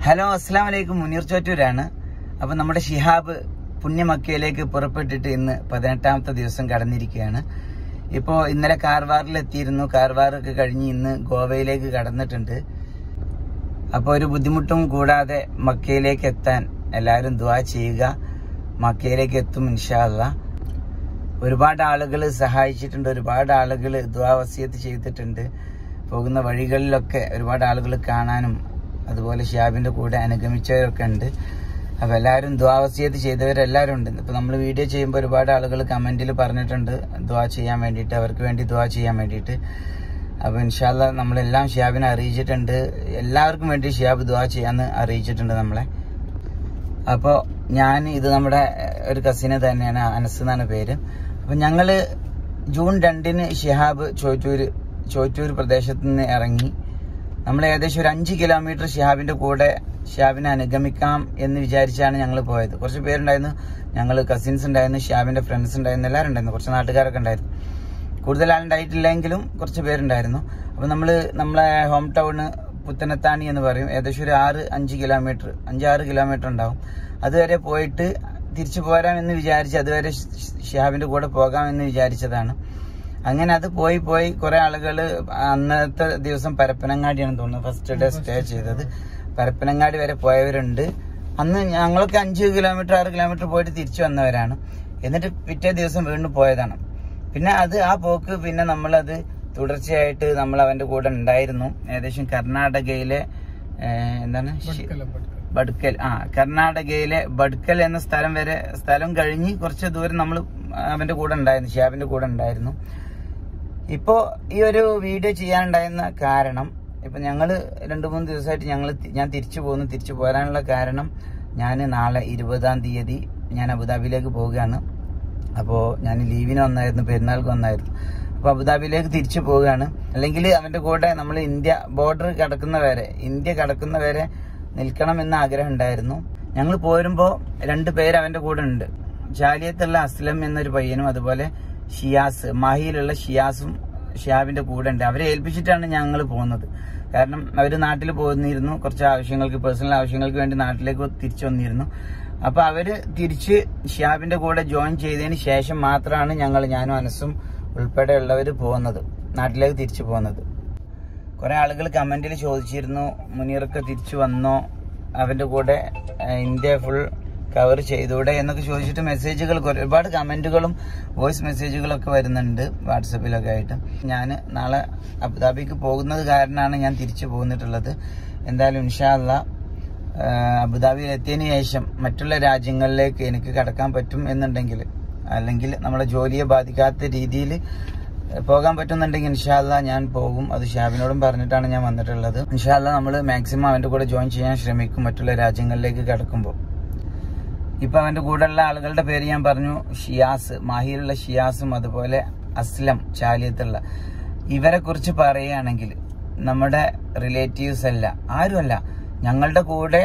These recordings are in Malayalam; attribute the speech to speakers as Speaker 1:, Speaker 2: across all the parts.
Speaker 1: ഹലോ അസ്സാം വലൈക്കും മുനീർ ചോറ്റൂരാണ് അപ്പൊ നമ്മുടെ ഷിഹാബ് പുണ്യമക്കയിലേക്ക് പുറപ്പെട്ടിട്ട് ഇന്ന് പതിനെട്ടാമത്തെ ദിവസം കടന്നിരിക്കുകയാണ് ഇപ്പോ ഇന്നലെ കാർവാറിൽ എത്തിയിരുന്നു കാർവാറൊക്കെ കഴിഞ്ഞ് ഇന്ന് ഗോവയിലേക്ക് കടന്നിട്ടുണ്ട് അപ്പോൾ ഒരു ബുദ്ധിമുട്ടും കൂടാതെ മക്കയിലേക്ക് എത്താൻ എല്ലാവരും ദുവാ ചെയ്യുക മക്കയിലേക്ക് എത്തും ഇൻഷാല്ല ഒരുപാട് ആളുകൾ സഹായിച്ചിട്ടുണ്ട് ഒരുപാട് ആളുകൾ ദ്വാവസ്യത്ത് ചെയ്തിട്ടുണ്ട് പോകുന്ന വഴികളിലൊക്കെ ഒരുപാട് ആളുകൾ കാണാനും അതുപോലെ ഷിയാബിന്റെ കൂടെ അനുഗമിച്ചവരൊക്കെ ഉണ്ട് അപ്പൊ എല്ലാവരും ദ്വാവസ്യത്ത് ചെയ്തവരെല്ലാവരും ഉണ്ട് ഇപ്പൊ നമ്മൾ വീഡിയോ ചെയ്യുമ്പോൾ ഒരുപാട് ആളുകൾ കമന്റിൽ പറഞ്ഞിട്ടുണ്ട് ദ്വാ ചെയ്യാൻ വേണ്ടിയിട്ട് അവർക്ക് വേണ്ടി ദ്വാ ചെയ്യാൻ വേണ്ടിയിട്ട് അപ്പൊ ഇൻഷാല്ല നമ്മളെല്ലാം ഷിയാബിനെ അറിയിച്ചിട്ടുണ്ട് എല്ലാവർക്കും വേണ്ടി ഷിയാബ് ദ്വാ ചെയ്യാന്ന് അറിയിച്ചിട്ടുണ്ട് നമ്മളെ അപ്പോ ഞാൻ ഇത് നമ്മുടെ ഒരു കസിന് തന്നെയാണ് അനസ് എന്നാണ് പേര് അപ്പൊ ഞങ്ങള് ജൂൺ രണ്ടിന് ഷിഹാബ് ചോറ്റൂര് ചോറ്റൂർ പ്രദേശത്ത് നിന്ന് ഇറങ്ങി നമ്മൾ ഏകദേശം ഒരു അഞ്ച് കിലോമീറ്റർ ഷിഹാബിന്റെ കൂടെ ഷിഹാബിനെ അനുഗമിക്കാം എന്ന് വിചാരിച്ചാണ് ഞങ്ങൾ പോയത് കുറച്ച് പേരുണ്ടായിരുന്നു ഞങ്ങൾ കസിൻസ് ഉണ്ടായിരുന്നു ഷിഹാബിന്റെ ഫ്രണ്ട്സ് ഉണ്ടായിരുന്നു എല്ലാവരും ഉണ്ടായിരുന്നു കുറച്ച് നാട്ടുകാരൊക്കെ ഉണ്ടായിരുന്നു കൂടുതൽ ആളുണ്ടായിട്ടില്ലെങ്കിലും കുറച്ച് പേരുണ്ടായിരുന്നു അപ്പൊ നമ്മള് നമ്മളെ ഹോം ടൗണ് പുത്തനത്താണി എന്ന് പറയും ഏകദേശം ഒരു ആറ് അഞ്ച് കിലോമീറ്റർ അഞ്ചാറ് കിലോമീറ്റർ ഉണ്ടാവും അതുവരെ പോയിട്ട് തിരിച്ചു പോരാമെന്ന് വിചാരിച്ച് അതുവരെ ഷിഹാബിന്റെ കൂടെ പോകാമെന്ന് വിചാരിച്ചതാണ് അങ്ങനെ അത് പോയി പോയി കുറെ ആളുകൾ അന്നത്തെ ദിവസം പരപ്പനങ്ങാടിയാണ് തോന്നുന്നത് ഫസ്റ്റ് ഡേ സ്റ്റേ ചെയ്തത് പരപ്പനങ്ങാടി വരെ പോയവരുണ്ട് അന്ന് ഞങ്ങളൊക്കെ അഞ്ച് കിലോമീറ്റർ ആറ് കിലോമീറ്റർ പോയിട്ട് തിരിച്ചു വന്നവരാണ് എന്നിട്ട് പിറ്റേ ദിവസം വീണ്ടും പോയതാണ് പിന്നെ അത് ആ പോക്ക് പിന്നെ നമ്മളത് തുടർച്ചയായിട്ട് നമ്മൾ അവന്റെ കൂടെ ഉണ്ടായിരുന്നു ഏകദേശം കർണാടകയിലെ ഏഹ്, എന്താണ് ശി- ബഡ്കൽ ആ കർണാടകയിലെ ബഡ്കൽ എന്ന സ്ഥലം വരെ സ്ഥലം കഴിഞ്ഞ് കുറച്ച് ദൂരം നമ്മൾ അവന്റെ കൂടെ ഉണ്ടായിരുന്നു ഷിയാബിന്റെ കൂടെ ഉണ്ടായിരുന്നു ഇപ്പോ ഈ ഒരു വീഡിയോ ചെയ്യാനുണ്ടായിരുന്ന കാരണം ഇപ്പൊ ഞങ്ങള് രണ്ടു മൂന്ന് ദിവസമായിട്ട് ഞങ്ങൾ ഞാൻ തിരിച്ചു പോകുന്നു തിരിച്ചു പോരാനുള്ള കാരണം ഞാൻ നാളെ ഇരുപതാം തീയതി ഞാൻ അബുദാബിയിലേക്ക് പോവുകയാണ് അപ്പോ ഞാൻ ലീവിന് വന്നായിരുന്നു പെരുന്നാൾക്ക് വന്നായിരുന്നു അപ്പൊ അബുദാബിയിലേക്ക് തിരിച്ചു പോവുകയാണ് അല്ലെങ്കിൽ അവന്റെ കൂടെ നമ്മൾ ഇന്ത്യ ബോർഡർ കടക്കുന്നവരെ ഇന്ത്യ കടക്കുന്നവരെ നിൽക്കണം എന്ന ആഗ്രഹം ഉണ്ടായിരുന്നു ഞങ്ങൾ പോരുമ്പോ രണ്ടു പേര് അവന്റെ കൂടെ ഉണ്ട് ജാലിയത്തുള്ള അസ്ലം എന്നൊരു പയ്യനും അതുപോലെ ഷിയാസ് മാഹിയിലുള്ള ഷിയാസും ഷിയാബിന്റെ കൂടെ ഉണ്ട് അവരെ ഏൽപ്പിച്ചിട്ടാണ് ഞങ്ങൾ പോകുന്നത് കാരണം അവര് നാട്ടിൽ പോന്നിരുന്നു കുറച്ച് ആവശ്യങ്ങൾക്ക് പേഴ്സണൽ ആവശ്യങ്ങൾക്ക് വേണ്ടി നാട്ടിലേക്ക് തിരിച്ചു വന്നിരുന്നു അപ്പൊ അവര് തിരിച്ച് ഷിയാബിന്റെ കൂടെ ജോയിൻ ചെയ്തതിന് ശേഷം മാത്രമാണ് ഞങ്ങൾ ഞാനും അനസും ഉൾപ്പെടെയുള്ളവർ പോകുന്നത് നാട്ടിലേക്ക് തിരിച്ചു പോകുന്നത് കുറെ ആളുകൾ കമന്റിൽ ചോദിച്ചിരുന്നു മുനീറൊക്കെ തിരിച്ചു വന്നോ അവന്റെ കൂടെ ഏഹ്, ഇന്ത്യ ഫുൾ കവർ ചെയ്തൂടെ എന്നൊക്കെ ചോദിച്ചിട്ട് മെസ്സേജുകൾ ഒരുപാട് കമന്റുകളും വോയിസ് മെസ്സേജുകളൊക്കെ വരുന്നുണ്ട് വാട്സപ്പിലൊക്കെ ആയിട്ട് ഞാൻ നാളെ അബുദാബിക്ക് പോകുന്നത് കാരണമാണ് ഞാൻ തിരിച്ചു പോന്നിട്ടുള്ളത് എന്തായാലും ഇൻഷാല്ല അബുദാബിയിൽ എത്തിയതിനു ശേഷം മറ്റുള്ള രാജ്യങ്ങളിലേക്ക് എനിക്ക് കടക്കാൻ പറ്റും എന്നുണ്ടെങ്കിൽ അല്ലെങ്കിൽ നമ്മുടെ ജോലിയെ ബാധിക്കാത്ത രീതിയിൽ പോകാൻ പറ്റുന്നുണ്ടെങ്കിൽ ഇൻഷാല്ല ഞാൻ പോകും അത് ഷാബിനോടും പറഞ്ഞിട്ടാണ് ഞാൻ വന്നിട്ടുള്ളത് ഇൻഷാല്ല നമ്മൾ മാക്സിമം അവന്റെ കൂടെ ജോയിൻ ചെയ്യാൻ ശ്രമിക്കും മറ്റുള്ള രാജ്യങ്ങളിലേക്ക് കടക്കുമ്പോൾ ഇപ്പൊ അവന്റെ കൂടെയുള്ള ആളുകളുടെ പേര് ഞാൻ പറഞ്ഞു ഷിയാസ് മാഹിയിലുള്ള ഷിയാസും അതുപോലെ അസ്ലം ചാലിയത്തുള്ള ഇവരെ കുറിച്ച് പറയുകയാണെങ്കിൽ നമ്മുടെ റിലേറ്റീവ്സ് അല്ല ആരുമല്ല ഞങ്ങളുടെ കൂടെ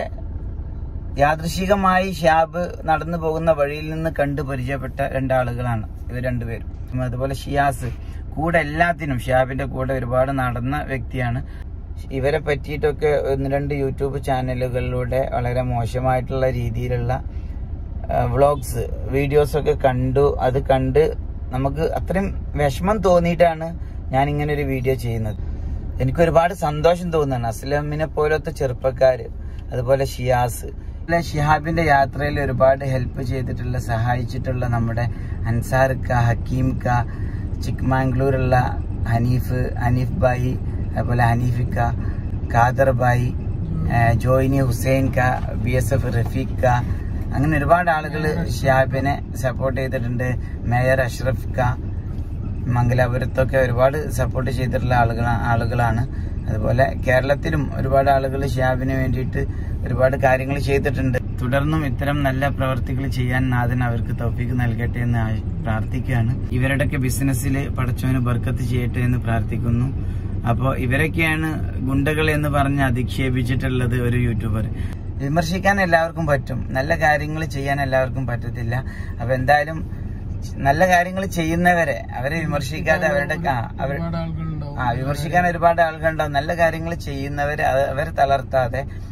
Speaker 1: യാദൃശികമായി ഷിയാബ് നടന്നു പോകുന്ന വഴിയിൽ നിന്ന് കണ്ടു പരിചയപ്പെട്ട രണ്ടാളുകളാണ് ഇവർ രണ്ടുപേരും ഉം അതുപോലെ ഷിയാസ് കൂടെ എല്ലാത്തിനും ഷിയാബിന്റെ കൂടെ ഒരുപാട് നടന്ന വ്യക്തിയാണ് ഇവരെ പറ്റിയിട്ടൊക്കെ ഒന്ന് രണ്ട് യൂട്യൂബ് ചാനലുകളിലൂടെ വളരെ മോശമായിട്ടുള്ള രീതിയിലുള്ള വ്ളോഗ്സ് വീഡിയോസ് ഒക്കെ കണ്ടു അത് കണ്ട് നമുക്ക് അത്രയും വിഷമം തോന്നിയിട്ടാണ് ഞാൻ ഇങ്ങനെ ഒരു വീഡിയോ ചെയ്യുന്നത് എനിക്ക് ഒരുപാട് സന്തോഷം തോന്നുന്നു അസ്ലമിനെ പോലത്തെ ചെറുപ്പക്കാര് അതുപോലെ ഷിയാസ് അല്ലെ ഷിഹാബിന്റെ യാത്രയിൽ ഒരുപാട് ഹെൽപ്പ് ചെയ്തിട്ടുള്ള സഹായിച്ചിട്ടുള്ള നമ്മുടെ അൻസാർ ക ഹക്കീം ക ചിക്മാംഗ്ലൂരുള്ള ഹനീഫ് ഹനീഫ് ബായി അതുപോലെ ഹനീഫിക്ക ഖാദർ ബായി ഏഹ് ജോയിനി ഹുസൈൻ ക ബി എസ് എഫ് റഫീഖ് ക അങ്ങനെ ഒരുപാട് ആളുകൾ ഷിയാബിനെ സപ്പോർട്ട് ചെയ്തിട്ടുണ്ട് മേയർ അഷ്റഫ് ക മംഗലാപുരത്തൊക്കെ ഒരുപാട് സപ്പോർട്ട് ചെയ്തിട്ടുള്ള ആളുകൾ ആളുകളാണ് അതുപോലെ കേരളത്തിലും ഒരുപാട് ആളുകൾ ഷിയാബിന് വേണ്ടിയിട്ട് ഒരുപാട് കാര്യങ്ങൾ ചെയ്തിട്ടുണ്ട് തുടർന്നും ഇത്തരം നല്ല പ്രവർത്തികൾ ചെയ്യാൻ നാഥൻ അവർക്ക് തൗഫീക്ക് നൽകട്ടെ എന്ന് ആ- പ്രാർത്ഥിക്കുകയാണ് ഇവരുടെയൊക്കെ ബിസിനസ്സിൽ പടച്ചോന് ബർക്കത്ത് ചെയ്യട്ടെ എന്ന് പ്രാർത്ഥിക്കുന്നു അപ്പോൾ ഇവരൊക്കെയാണ് ഗുണ്ടകൾ എന്ന് പറഞ്ഞ് അധിക്ഷേപിച്ചിട്ടുള്ളത് ഒരു യൂട്യൂബർ വിമർശിക്കാൻ എല്ലാവർക്കും പറ്റും നല്ല കാര്യങ്ങൾ ചെയ്യാൻ എല്ലാവർക്കും പറ്റത്തില്ല അപ്പൊ എന്തായാലും നല്ല കാര്യങ്ങൾ ചെയ്യുന്നവരെ അവരെ വിമർശിക്കാതെ അവരുടെ ആ, അവർ
Speaker 2: ഒരുപാട് ആളുകളുണ്ടാവും
Speaker 1: ആ വിമർശിക്കാൻ ഒരുപാട് ആളുകളുണ്ടാവും നല്ല കാര്യങ്ങൾ ചെയ്യുന്നവരെ അത് അവരെ തളർത്താതെ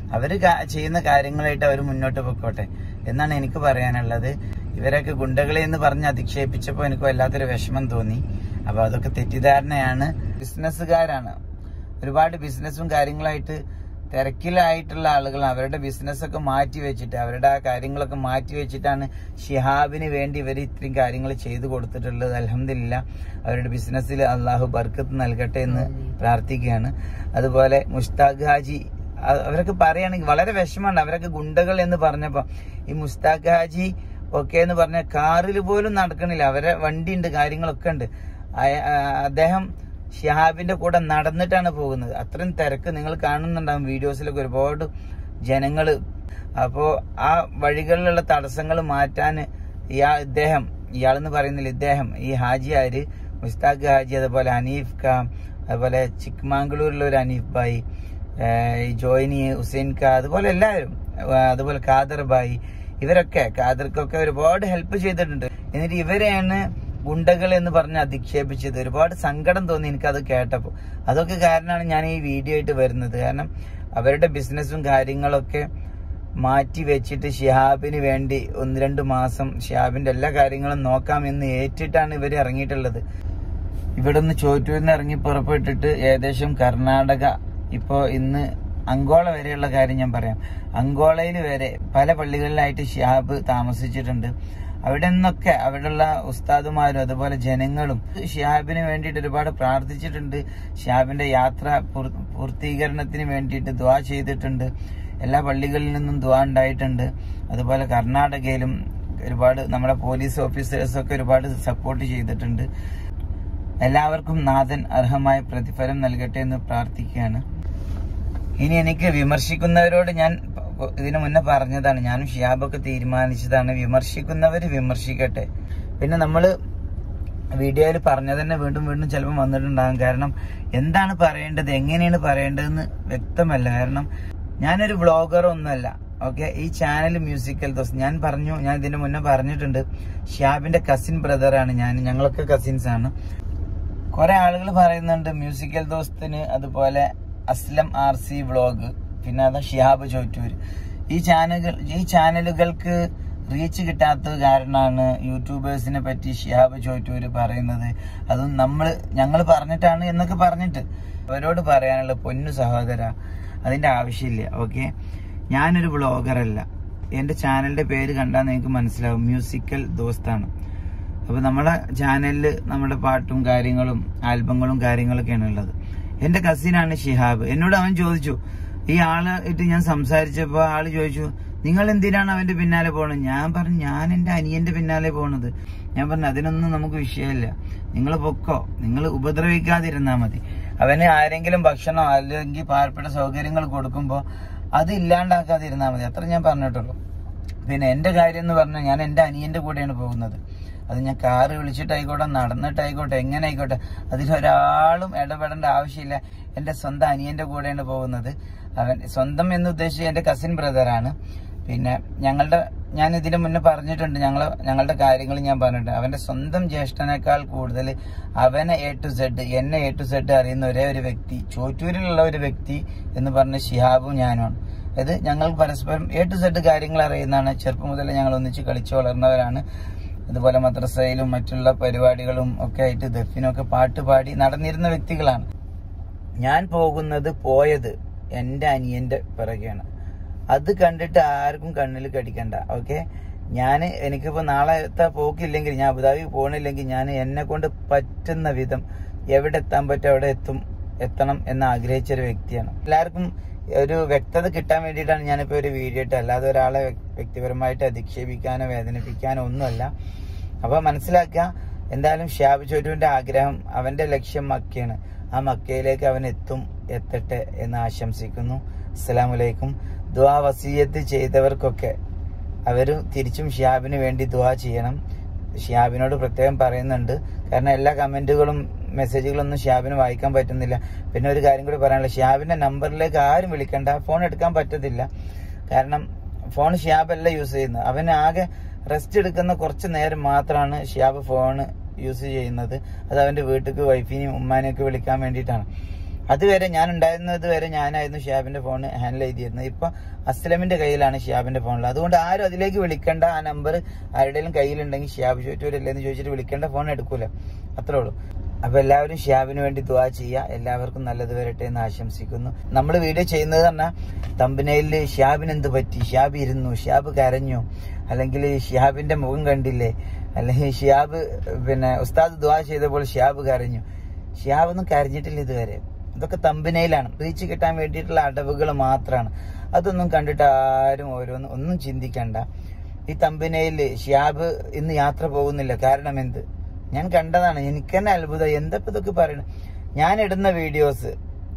Speaker 1: അവര് കാ- ചെയ്യുന്ന കാര്യങ്ങളായിട്ട് അവർ മുന്നോട്ട് പൊക്കോട്ടെ എന്നാണ് എനിക്ക് പറയാനുള്ളത് ഇവരൊക്കെ ഗുണ്ടകളെ എന്ന് പറഞ്ഞ് അധിക്ഷേപിച്ചപ്പോൾ എനിക്ക് വല്ലാത്തൊരു വിഷമം തോന്നി അപ്പൊ അതൊക്കെ തെറ്റിദ്ധാരണയാണ് ബിസിനസ്സുകാരാണ് ഒരുപാട് ബിസിനസ്സും കാര്യങ്ങളായിട്ട് തിരക്കിലായിട്ടുള്ള ആളുകൾ അവരുടെ ബിസിനസ്സൊക്കെ മാറ്റി വെച്ചിട്ട് അവരുടെ ആ കാര്യങ്ങളൊക്കെ മാറ്റി വെച്ചിട്ടാണ് ഷിഹാബിന് വേണ്ടി ഇവർ ഇത്രയും കാര്യങ്ങൾ ചെയ്തു കൊടുത്തിട്ടുള്ളത് അലഹമില്ല അവരുടെ ബിസിനസ്സിൽ അള്ളാഹു ബർക്കത്ത് നൽകട്ടെ എന്ന് പ്രാർത്ഥിക്കുകയാണ് അതുപോലെ മുസ്താഖ് ഹാജി അ- അവരൊക്കെ പറയുകയാണെങ്കിൽ വളരെ വിഷമമാണ് അവരൊക്കെ ഗുണ്ടകൾ എന്ന് പറഞ്ഞപ്പോ ഈ മുസ്താഖ് ഹാജി ഒക്കെ എന്ന് പറഞ്ഞ കാറിൽ പോലും നടക്കണില്ല അവരെ വണ്ടി ഉണ്ട് കാര്യങ്ങളൊക്കെ ഉണ്ട് അയ- ആ, അദ്ദേഹം ഷിഹാബിന്റെ കൂടെ നടന്നിട്ടാണ് പോകുന്നത് അത്രയും തിരക്ക് നിങ്ങൾ കാണുന്നുണ്ടാവും വീഡിയോസിലൊക്കെ ഒരുപാട് ജനങ്ങള് അപ്പോ ആ വഴികളിലുള്ള തടസ്സങ്ങൾ മാറ്റാൻ ഇയാൾ ഇദ്ദേഹം ഇയാളെന്ന് പറയുന്നില്ല ഇദ്ദേഹം ഈ ഹാജിയാര് മുസ്താഖ് ഹാജി അതുപോലെ ഹനീഫ് ഖാ അതുപോലെ ചിക്മാംഗ്ലൂരിലെ ഒരു ഹനീഫ് ഭായി ഏഹ് ഈ ജോയിനി ഹുസൈൻ ഖാ അതുപോലെ എല്ലാവരും ഏഹ് അതുപോലെ ഖാദർ ഭായി ഇവരൊക്കെ ഖാദർക്കൊക്കെ ഒരുപാട് ഹെൽപ്പ് ചെയ്തിട്ടുണ്ട് എന്നിട്ട് ഇവരെയാണ് ഗുണ്ടകൾ എന്ന് പറഞ്ഞ് അധിക്ഷേപിച്ചത് ഒരുപാട് സങ്കടം തോന്നി എനിക്കത് കേട്ടപ്പോൾ അതൊക്കെ കാരണമാണ് ഞാൻ ഈ വീഡിയോ ആയിട്ട് വരുന്നത് കാരണം അവരുടെ ബിസിനസ്സും കാര്യങ്ങളൊക്കെ മാറ്റി വെച്ചിട്ട് ഷിഹാബിന് വേണ്ടി ഒന്ന് രണ്ട് മാസം ഷിഹാബിന്റെ എല്ലാ കാര്യങ്ങളും നോക്കാമെന്ന് ഏറ്റിട്ടാണ് ഇവർ ഇറങ്ങിയിട്ടുള്ളത് ഇവിടുന്ന് ചോറ്റൂരിൽ നിന്ന് ഇറങ്ങി പുറപ്പെട്ടിട്ട് ഏകദേശം കർണാടക ഇപ്പോ ഇന്ന് അങ്കോള വരെയുള്ള കാര്യം ഞാൻ പറയാം അങ്കോളയിൽ വരെ പല പള്ളികളിലായിട്ട് ഷിഹാബ് താമസിച്ചിട്ടുണ്ട് അവിടെ നിന്നൊക്കെ അവിടെയുള്ള ഉസ്താദുമാരും അതുപോലെ ജനങ്ങളും ഷിഹാബിന് വേണ്ടിയിട്ട് ഒരുപാട് പ്രാർത്ഥിച്ചിട്ടുണ്ട് ഷിഹാബിന്റെ യാത്ര പൂർ- പൂർത്തീകരണത്തിന് വേണ്ടിയിട്ട് ദ്വാ ചെയ്തിട്ടുണ്ട് എല്ലാ പള്ളികളിൽ നിന്നും ദ്വാ ഉണ്ടായിട്ടുണ്ട് അതുപോലെ കർണാടകയിലും ഒരുപാട് നമ്മുടെ പോലീസ് ഓഫീസേഴ്സൊക്കെ ഒരുപാട് സപ്പോർട്ട് ചെയ്തിട്ടുണ്ട് എല്ലാവർക്കും നാഥൻ അർഹമായ പ്രതിഫലം നൽകട്ടെ എന്ന് പ്രാർത്ഥിക്കുകയാണ് ഇനി എനിക്ക് വിമർശിക്കുന്നവരോട് ഞാൻ പ- ഇതിനു മുന്നേ പറഞ്ഞതാണ് ഞാനും ഷിയാബൊക്കെ തീരുമാനിച്ചതാണ് വിമർശിക്കുന്നവർ വിമർശിക്കട്ടെ പിന്നെ നമ്മള് വീഡിയോയിൽ പറഞ്ഞത് തന്നെ വീണ്ടും വീണ്ടും ചിലപ്പോൾ വന്നിട്ടുണ്ടാകും കാരണം എന്താണ് പറയേണ്ടത് എങ്ങനെയാണ് പറയേണ്ടതെന്ന് വ്യക്തമല്ല കാരണം ഞാനൊരു വ്ളോഗർ ഒന്നുമല്ല ഓക്കെ ഈ ചാനൽ മ്യൂസിക്കൽ ദോസ് ഞാൻ പറഞ്ഞു ഞാൻ ഇതിന് മുന്നേ പറഞ്ഞിട്ടുണ്ട് ഷിയാബിന്റെ കസിൻ ബ്രദറാണ് ഞാൻ ഞങ്ങളൊക്കെ കസിൻസ് ആണ് കുറെ ആളുകൾ പറയുന്നുണ്ട് മ്യൂസിക്കൽ ദോസ്തിന് അതുപോലെ അസ്ലം ആർ സി വ്ളോഗ് പിന്നെ അത് ഷിഹാബ് ചോറ്റൂർ ഈ ചാനലുകൾ ഈ ചാനലുകൾക്ക് റീച്ച് കിട്ടാത്തത് കാരണമാണ് യൂട്യൂബേഴ്സിനെ പറ്റി ഷിഹാബ് ചോറ്റൂർ പറയുന്നത് അതും നമ്മൾ ഞങ്ങൾ പറഞ്ഞിട്ടാണ് എന്നൊക്കെ പറഞ്ഞിട്ട് അവരോട് പറയാനുള്ള പൊന്നു സഹോദര അതിന്റെ ആവശ്യമില്ല ഓക്കെ ഞാനൊരു വ്ളോഗറല്ല എന്റെ ചാനലിന്റെ പേര് കണ്ടാൽ നിങ്ങൾക്ക് മനസ്സിലാവും മ്യൂസിക്കൽ ദോസ്താണ് അപ്പൊ നമ്മുടെ ചാനലില് നമ്മുടെ പാട്ടും കാര്യങ്ങളും ആൽബങ്ങളും കാര്യങ്ങളൊക്കെയാണ് ഉള്ളത് എന്റെ കസിനാണ് ഷിഹാബ് എന്നോട് അവൻ ചോദിച്ചു ഈ ആള് ഇട്ട് ഞാൻ സംസാരിച്ചപ്പോ ആള് ചോദിച്ചു നിങ്ങൾ എന്തിനാണ് അവന്റെ പിന്നാലെ പോണത് ഞാൻ പറഞ്ഞു ഞാൻ എന്റെ അനിയന്റെ പിന്നാലെ പോണത് ഞാൻ പറഞ്ഞു അതിനൊന്നും നമുക്ക് വിഷയമില്ല നിങ്ങൾ പൊക്കോ നിങ്ങൾ ഉപദ്രവിക്കാതിരുന്നാ മതി അവന് ആരെങ്കിലും ഭക്ഷണം അല്ലെങ്കിൽ പാർപ്പിട സൗകര്യങ്ങൾ കൊടുക്കുമ്പോ അത് ഇല്ലാണ്ടാക്കാതിരുന്നാ മതി അത്ര ഞാൻ പറഞ്ഞിട്ടുള്ളൂ പിന്നെ എന്റെ കാര്യം എന്ന് പറഞ്ഞാൽ ഞാൻ എന്റെ അനിയന്റെ കൂടെയാണ് പോകുന്നത് അത് ഞാൻ കാറ് വിളിച്ചിട്ടായിക്കോട്ടെ നടന്നിട്ടായിക്കോട്ടെ എങ്ങനെ ആയിക്കോട്ടെ അതിലൊരാളും ഇടപെടേണ്ട ആവശ്യമില്ല എന്റെ സ്വന്തം അനിയന്റെ കൂടെയാണ് പോകുന്നത് അവൻ സ്വന്തം എന്ന് ഉദ്ദേശിച്ച് എന്റെ കസിൻ ബ്രദറാണ് പിന്നെ ഞങ്ങളുടെ ഞാൻ ഇതിന് മുന്നേ പറഞ്ഞിട്ടുണ്ട് ഞങ്ങൾ ഞങ്ങളുടെ കാര്യങ്ങൾ ഞാൻ പറഞ്ഞിട്ടുണ്ട് അവന്റെ സ്വന്തം ജ്യേഷ്ഠനേക്കാൾ കൂടുതൽ അവനെ എ ടു സെഡ് എന്നെ എ ടു സെഡ് അറിയുന്ന ഒരേ ഒരു വ്യക്തി ചോറ്റൂരിലുള്ള ഒരു വ്യക്തി എന്ന് പറഞ്ഞ ഷിഹാബും ഞാനുമാണ് അത് ഞങ്ങൾ പരസ്പരം എ ടു സെഡ് കാര്യങ്ങൾ അറിയുന്നതാണ് ചെറുപ്പം മുതലേ ഞങ്ങൾ ഒന്നിച്ച് കളിച്ചു വളർന്നവരാണ് അതുപോലെ മദ്രസയിലും മറ്റുള്ള പരിപാടികളും ഒക്കെ ആയിട്ട് ദഫിനൊക്കെ പാട്ട് പാടി നടന്നിരുന്ന വ്യക്തികളാണ് ഞാൻ പോകുന്നത് പോയത് എന്റെ അനിയന്റെ പിറകെയാണ് അത് കണ്ടിട്ട് ആർക്കും കണ്ണിൽ കടിക്കണ്ട ഓക്കെ ഞാൻ എനിക്കിപ്പോ നാളത്തെ പോക്കില്ലെങ്കിൽ ഞാൻ അബുദാബി പോകണില്ലെങ്കിൽ ഞാൻ എന്നെ കൊണ്ട് പറ്റുന്ന വിധം എവിടെ എത്താൻ പറ്റും അവിടെ എത്തും എത്തണം എന്ന് ആഗ്രഹിച്ച ഒരു വ്യക്തിയാണ് എല്ലാവർക്കും ഒരു വ്യക്തത കിട്ടാൻ വേണ്ടിയിട്ടാണ് ഞാനിപ്പോ ഒരു വീഡിയോ ഇട്ട് അല്ലാതെ ഒരാളെ വ്യ- വ്യക്തിപരമായിട്ട് അധിക്ഷേപിക്കാനോ വേദനിപ്പിക്കാനോ ഒന്നുമല്ല അപ്പൊ മനസ്സിലാക്കുക എന്തായാലും ഷാബ് ചോറ്റുവിന്റെ ആഗ്രഹം അവന്റെ ലക്ഷ്യം മക്കയാണ് ആ മക്കയിലേക്ക് അവൻ എത്തും എത്തട്ടെ എന്ന് ആശംസിക്കുന്നു അസ്സലാമലൈക്കും ദുആ വസീയത്ത് ചെയ്തവർക്കൊക്കെ അവര് തിരിച്ചും ഷിയാബിന് വേണ്ടി ദുആ ചെയ്യണം ഷിയാബിനോട് പ്രത്യേകം പറയുന്നുണ്ട് കാരണം എല്ലാ കമന്റുകളും മെസ്സേജുകളൊന്നും ഷിയാബിന് വായിക്കാൻ പറ്റുന്നില്ല പിന്നെ ഒരു കാര്യം കൂടി പറയാനുള്ള ഷിയാബിന്റെ നമ്പറിലേക്ക് ആരും വിളിക്കണ്ട ഫോൺ എടുക്കാൻ പറ്റത്തില്ല കാരണം ഫോൺ ഷിയാബല്ല യൂസ് ചെയ്യുന്നത് അവന് ആകെ റെസ്റ്റ് എടുക്കുന്ന കുറച്ച് നേരം മാത്രമാണ് ഷിയാബ് ഫോൺ യൂസ് ചെയ്യുന്നത് അത് അവന്റെ വീട്ടിലേക്ക് വൈഫിനെയും ഉമ്മാനെയൊക്കെ വിളിക്കാൻ വേണ്ടിയിട്ടാണ് അതുവരെ ഞാൻ ഉണ്ടായിരുന്നത് വരെ ഞാനായിരുന്നു ഷിയാബിന്റെ ഫോൺ ഹാൻഡിൽ ചെയ്തിരുന്നത് ഇപ്പൊ അസ്ലമിന്റെ കയ്യിലാണ് ഷിയാബിന്റെ ഫോണുള്ളത് അതുകൊണ്ട് ആരും അതിലേക്ക് വിളിക്കേണ്ട ആ നമ്പർ ആരുടെയും കയ്യിലുണ്ടെങ്കിൽ ഷിയാബ് ചോറ്റൂരല്ലേ എന്ന് ചോദിച്ചിട്ട് വിളിക്കേണ്ട ഫോൺ എടുക്കൂല അത്രേ ഉള്ളൂ അപ്പൊ എല്ലാവരും ഷിയാബിന് വേണ്ടി ദുവാ ചെയ്യുക എല്ലാവർക്കും നല്ലത് വരട്ടെ എന്ന് ആശംസിക്കുന്നു നമ്മൾ വീഡിയോ ചെയ്യുന്നത് പറഞ്ഞാൽ തമ്പനയില് ഷിയാബിന് എന്ത് പറ്റി ഷിയാബ് ഇരുന്നു ഷിയാബ് കരഞ്ഞു അല്ലെങ്കിൽ ഷിയാബിന്റെ മുഖം കണ്ടില്ലേ അല്ലെങ്കിൽ ഷിയാബ് പിന്നെ ഉസ്താദ് ദുവാ ചെയ്തപ്പോൾ ഷിയാബ് കരഞ്ഞു ഷിയാബ് ഒന്നും കരഞ്ഞിട്ടില്ല ഇതുവരെ ഇതൊക്കെ തമ്പനയിലാണ് റീച്ച് കിട്ടാൻ വേണ്ടിയിട്ടുള്ള അടവുകൾ മാത്രമാണ് അതൊന്നും കണ്ടിട്ട് ആരും ഓരോന്ന് ഒന്നും ചിന്തിക്കണ്ട ഈ തമ്പനയില് ഷിയാബ് ഇന്ന് യാത്ര പോകുന്നില്ല കാരണം എന്ത് ഞാൻ കണ്ടതാണ് എനിക്ക് തന്നെ അത്ഭുതം എന്താ ഇപ്പൊ ഇതൊക്കെ പറയണത് ഞാൻ ഇടുന്ന വീഡിയോസ്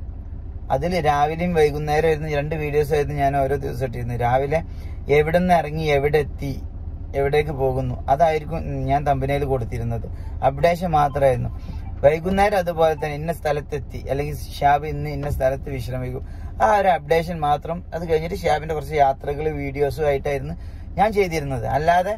Speaker 1: അതിൽ രാവിലെയും വൈകുന്നേരം ആയിരുന്നു രണ്ട് വീഡിയോസ് ആയിരുന്നു ഞാൻ ഓരോ ദിവസം ഇട്ടിരുന്നു രാവിലെ എവിടെ നിന്ന് ഇറങ്ങി എവിടെ എത്തി എവിടേക്ക് പോകുന്നു അതായിരിക്കും ഞാൻ തമ്പനയിൽ കൊടുത്തിരുന്നത് അപ്ഡേഷൻ മാത്രമായിരുന്നു വൈകുന്നേരം അതുപോലെ തന്നെ ഇന്ന സ്ഥലത്തെത്തി അല്ലെങ്കിൽ ഷാബ് ഇന്ന് ഇന്ന സ്ഥലത്ത് വിശ്രമിക്കും ആ ഒരു അപ്ഡേഷൻ മാത്രം അത് കഴിഞ്ഞിട്ട് ഷാബിന്റെ കുറച്ച് യാത്രകൾ വീഡിയോസും ആയിട്ടായിരുന്നു ഞാൻ ചെയ്തിരുന്നത് അല്ലാതെ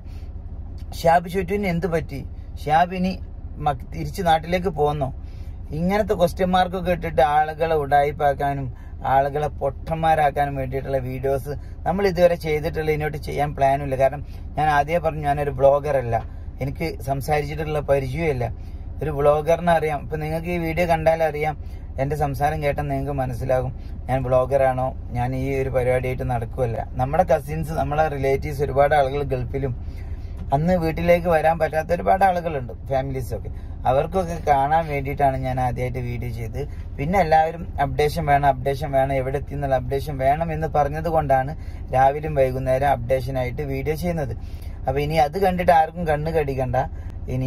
Speaker 1: ഷാബ് ചുറ്റുവിന് എന്ത് പറ്റി ഷാബ് ഇനി മക്- തിരിച്ച് നാട്ടിലേക്ക് പോന്നോ ഇങ്ങനത്തെ ക്വസ്റ്റ്യൻ മാർക്കൊക്കെ ഇട്ടിട്ട് ആളുകളെ ഉടായിപ്പാക്കാനും ആളുകളെ പൊട്ടന്മാരാക്കാനും വേണ്ടിയിട്ടുള്ള വീഡിയോസ് നമ്മൾ ഇതുവരെ ചെയ്തിട്ടുള്ള ഇനിയോട്ട് ചെയ്യാൻ പ്ലാനും ഇല്ല കാരണം ഞാൻ ആദ്യമേ പറഞ്ഞു ഞാനൊരു ബ്ലോഗർ അല്ല എനിക്ക് സംസാരിച്ചിട്ടുള്ള പരിചയമില്ല ഒരു വ്ളോഗറിനെ അറിയാം ഇപ്പൊ നിങ്ങൾക്ക് ഈ വീഡിയോ കണ്ടാൽ അറിയാം എന്റെ സംസാരം കേട്ടാൽ നിങ്ങൾക്ക് മനസ്സിലാകും ഞാൻ വ്ളോഗറാണോ ഞാൻ ഈ ഒരു പരിപാടിയായിട്ട് നടക്കുമല്ല നമ്മുടെ കസിൻസ് നമ്മളെ റിലേറ്റീവ്സ് ഒരുപാട് ആളുകൾ ഗൾഫിലും അന്ന് വീട്ടിലേക്ക് വരാൻ പറ്റാത്ത ഒരുപാട് ആളുകളുണ്ട് ഫാമിലീസ് ഒക്കെ അവർക്കൊക്കെ കാണാൻ വേണ്ടിയിട്ടാണ് ഞാൻ ആദ്യമായിട്ട് വീഡിയോ ചെയ്ത് പിന്നെ എല്ലാവരും അപ്ഡേഷൻ വേണം അപ്ഡേഷൻ വേണം എവിടെ എത്തി എന്നുള്ള അപ്ഡേഷൻ വേണം എന്ന് പറഞ്ഞത് കൊണ്ടാണ് രാവിലെയും വൈകുന്നേരം അപ്ഡേഷൻ ആയിട്ട് വീഡിയോ ചെയ്യുന്നത് അപ്പൊ ഇനി അത് കണ്ടിട്ട് ആർക്കും കണ്ണ് കടിക്കണ്ട ഇനി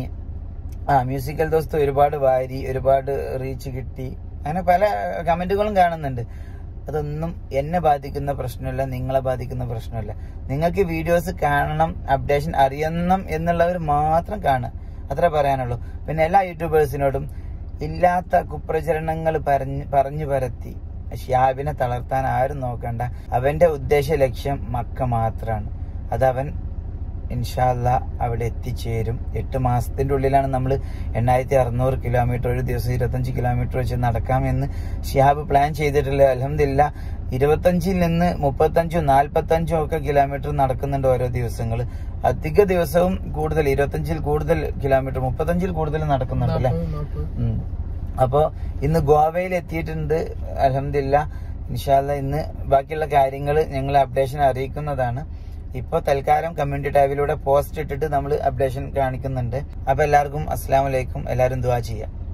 Speaker 1: ആ മ്യൂസിക്കൽ ദോസ്ത് ഒരുപാട് വാരി ഒരുപാട് റീച്ച് കിട്ടി അങ്ങനെ പല കമന്റുകളും കാണുന്നുണ്ട് അതൊന്നും എന്നെ ബാധിക്കുന്ന പ്രശ്നമല്ല നിങ്ങളെ ബാധിക്കുന്ന പ്രശ്നമല്ല നിങ്ങൾക്ക് വീഡിയോസ് കാണണം അപ്ഡേഷൻ അറിയണം എന്നുള്ളവർ മാത്രം കാണുക അത്ര പറയാനുള്ളൂ പിന്നെ എല്ലാ യൂട്യൂബേഴ്സിനോടും ഇല്ലാത്ത കുപ്രചരണങ്ങൾ പറഞ്ഞ് പറഞ്ഞു പരത്തി ഷിയാബിനെ തളർത്താൻ ആരും നോക്കണ്ട അവന്റെ ഉദ്ദേശ ലക്ഷ്യം മക്ക മാത്രമാണ് അതവൻ ഇൻഷാല്ല അവിടെ എത്തിച്ചേരും എട്ട് മാസത്തിന്റെ ഉള്ളിലാണ് നമ്മൾ എണ്ണായിരത്തി അറുന്നൂറ് കിലോമീറ്റർ ഒരു ദിവസം ഇരുപത്തഞ്ച് കിലോമീറ്റർ വെച്ച് നടക്കാമെന്ന് ഷിഹാബ് പ്ലാൻ ചെയ്തിട്ടുള്ളത് അലഹമില്ല ഇരുപത്തഞ്ചിൽ നിന്ന് മുപ്പത്തഞ്ചും നാൽപ്പത്തഞ്ചും ഒക്കെ കിലോമീറ്റർ നടക്കുന്നുണ്ട് ഓരോ ദിവസങ്ങൾ അധിക ദിവസവും കൂടുതൽ ഇരുപത്തഞ്ചിൽ കൂടുതൽ കിലോമീറ്റർ മുപ്പത്തഞ്ചിൽ കൂടുതൽ നടക്കുന്നുണ്ട് അല്ലെ ഉം. അപ്പോ ഇന്ന് ഗോവയിൽ എത്തിയിട്ടുണ്ട് അലഹമില്ല ഇൻഷാല്ല ഇന്ന് ബാക്കിയുള്ള കാര്യങ്ങൾ ഞങ്ങൾ അപ്ഡേഷൻ അറിയിക്കുന്നതാണ് ഇപ്പൊ തൽക്കാലം കമ്മ്യൂണിറ്റി ടാബിലൂടെ പോസ്റ്റ് ഇട്ടിട്ട് നമ്മൾ അപ്ഡേഷൻ കാണിക്കുന്നുണ്ട് അപ്പൊ എല്ലാവർക്കും അസ്സാം വലൈക്കും എല്ലാവരും ദുവാ ചെയ്യാം